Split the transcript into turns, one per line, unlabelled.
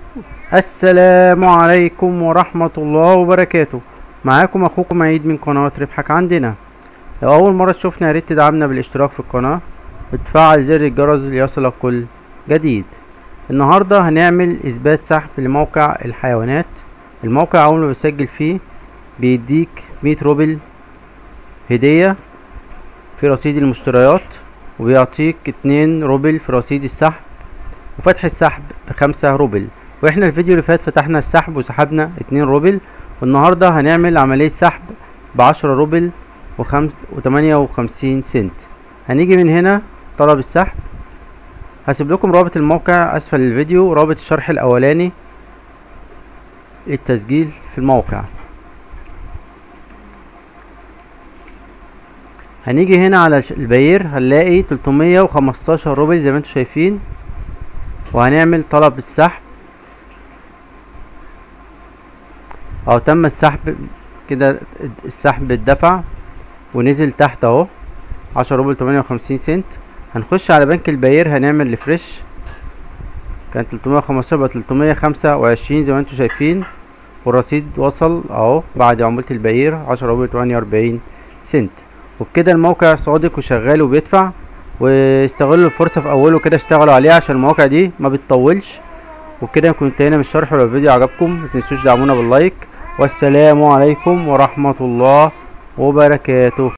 السلام عليكم ورحمة الله وبركاته معاكم اخوكم عيد من قناة ربحك عندنا لو اول مرة تشوفنا ياريت تدعمنا بالاشتراك في القناة وتفعل زر الجرس ليصلك كل جديد النهاردة هنعمل اثبات سحب لموقع الحيوانات الموقع اول ما بتسجل فيه بيديك مية روبل هدية في رصيد المشتريات وبيعطيك اتنين روبل في رصيد السحب وفتح السحب بخمسة روبل واحنا الفيديو اللي فات فتحنا السحب وسحبنا اتنين روبل والنهاردة هنعمل عملية سحب بعشرة روبل وخمس وتمانية وخمسين سنت هنيجي من هنا طلب السحب هسيب لكم رابط الموقع اسفل الفيديو ورابط الشرح الاولاني للتسجيل في الموقع هنيجي هنا على الباير هنلاقي تلتمية وخمستاشر روبل زي ما انتم شايفين وهنعمل طلب السحب او تم السحب كده السحب اتدفع ونزل تحت اهو عشرة روبل تمانية وخمسين سنت هنخش على بنك الباير هنعمل ريفرش كان تلتمية وخمستاشر بقى تلتمية خمسة وعشرين زي ما انتم شايفين والرصيد وصل اهو بعد عمولة الباير عشرة روبل تمانية واربعين سنت وبكده الموقع صادق وشغال وبيدفع واستغلوا الفرصة في اوله كده اشتغلوا عليها عشان المواقع دي ما بتطولش وبكده نكون انتهينا من الشرح ولو الفيديو عجبكم متنسوش دعمونا باللايك والسلام عليكم ورحمة الله وبركاته